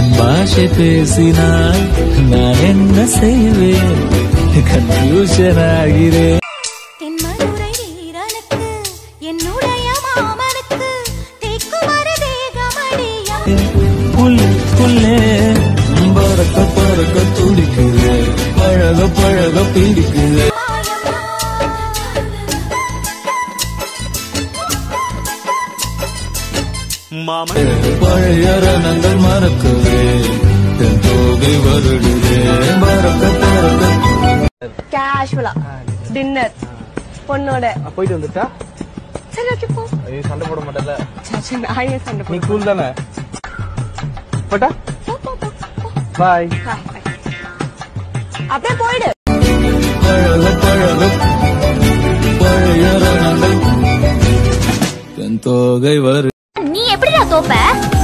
பாஷை பேசினால் நான் என்ன செய்வேன் கன்ஃபியூஷன் ஆகிறேன் தென்மதுரை வீரனுக்கு என்னுடைய மாமனுக்கு தேக்குமர தேகமடியம் உள்ளுக்குள்ளே பறக்க பறக்க துடிக்குது பழக பழக பிடிக்குது பழைய ரணங்கள் மறக்குது என் தோகை வருடுதே பறக்க பறக்க கேஷுவலா டின்னர் பொண்ணோட போயிட்டு வந்துட்டா சரி ஓகே போ ஐயோ சண்டை போட மாட்டல சரி நான் ஏன் சண்டை நீ போடுறேன் கூல் தானே போட்டா போ, போ, போ, போ. பாய் Bye, bye. அப்படியே போயிடு பழக பழக பழைய ரணங்கள் என் தோகை வரு நீ எப்படிடா தோப்ப